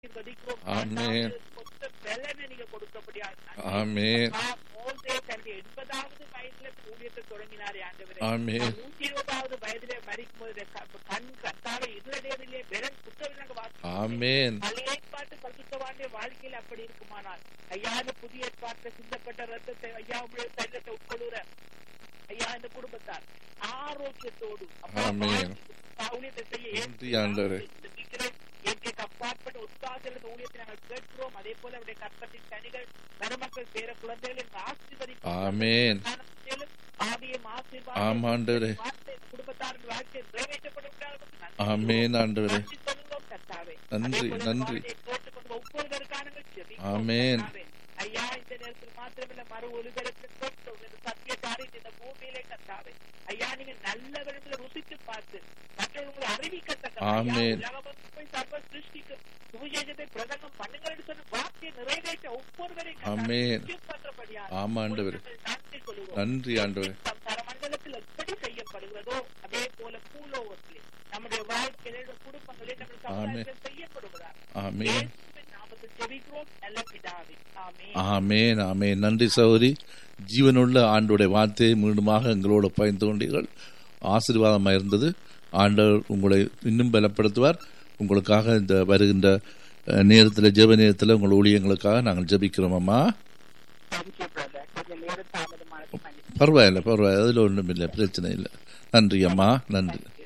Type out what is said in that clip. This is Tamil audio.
ஆசீர்வதிக்கிறோம் ஆமென். கொத்த பலனை நீங்க கொடுத்தபடியா ஆமென் மோசே தன்னுடைய எண்பதாவது வயதுல ஊழியத்தை தொடங்கினாரே ஆண்டவரே ஆமென். நூற்றி இருபதாவது வயதிலே மறிக்கும் போது கண் கத்தாவை இதுவரையிலே வெறும் புத்தகம் வாசி ஆமென் பழைய ஏற்பாட்டு பரிசுத்தவானுடைய வாழ்க்கையில் அப்படி இருக்குமானால் ஐயா இந்த புதிய ஏற்பாட்டில் சிந்தப்பட்ட ரத்தத்தை ஐயா உங்களுடைய சரீரத்தை உட்கொள்ளுற ஐயா இந்த குடும்பத்தார் ஆரோக்கியத்தோடு அப்பா, ஆமென். வாழ்க்கை ஊழியத்தை செய்ய நன்றி ஆண்டவரே. ஜெபிக்கிறேன். இயற்கைக்கு அப்பாற்பட்ட உற்சாகத்தில் இந்த ஊழியத்தை நாங்கள் கேட்கிறோம் அதே போல அவருடைய கற்பத்தின் கனிகள் மருமக்கள் பேர குழந்தைகள் எங்கள் ஆசீர்வதிக்கும் ஆமென் ஆவியம் ஆசீர்வாதம் ஆமா ஆண்டவரே வார்த்தை குடும்பத்தாரின் வாழ்க்கை நிறைவேற்றப்படும் ஆமென் ஆண்டவரே நன்றி சொல்லுகிறோம் கர்த்தாவே. நன்றி, அதே போல நன்றி. வார்த்தையை கேட்டுக்கொண்டு ஒவ்வொருவருக்காக நாங்கள் ஜெபிக்கிறோம் ஆமென். கர்த்தாவே. ஐயா இந்த நேரத்தில் மாத்திரமில்ல மறு ஒலிபரப்பில் கேட்டோம் இந்த சத்திய காரியத்தை இந்த பூமியிலே கத்தாவே ஐயா நீங்க நல்லவர்களை ருசித்து பார்த்து மற்றவர்களை அறிவிக்கத்தக்க ஆமென். போய் சர்வ சிருஷ்டிக்கு சுவிசேஷத்தை பிரசங்கம் பண்ணுங்கள் சொன்ன வார்த்தையை நிறைவேற்ற ஒவ்வொருவரையும் ஆமென். பண்றபடியா ஆமா ஆண்டவரே நன்றி சொல்லுவோம் நன்றி ஆண்டவரே தரமண்டலத்தில் எப்படி செய்யப்படுகிறதோ அதே போல பூலோகத்திலே நம்முடைய வாழ்க்கையில குடும்பங்களில் நம்முடைய சமுதாயத்தில் செய்யப்படுகிறார் ஆமென் இயேசுவின் நாமத்தில் ஜெபிக்கிறோம் நல்ல பிதாவே ஆமென் ஆமேன் ஆமேன் நன்றி சகோதரி ஜீவனுள்ள ஆண்டோடைய வார்த்தையை மீண்டுமாக எங்களோடு பயந்து கொண்டீர்கள் ஆசீர்வாதமாக இருந்தது ஆண்டவர் உங்களை இன்னும் பலப்படுத்துவார் உங்களுக்காக இந்த வருகின்ற அஹ், நேரத்தில் ஜெப நேரத்தில் உங்கள் ஊழியங்களுக்காக நாங்கள் ஜெபிக்கிறோம் அம்மா தேங்க்யூ பிரதர் கொஞ்சம் நேரம் தாமதமானது மன்னிப்பு பரவாயில்லை பரவாயில்லை அதில் ஒன்றும் இல்லை பிரச்சனை இல்லை நன்றி அம்மா நன்றி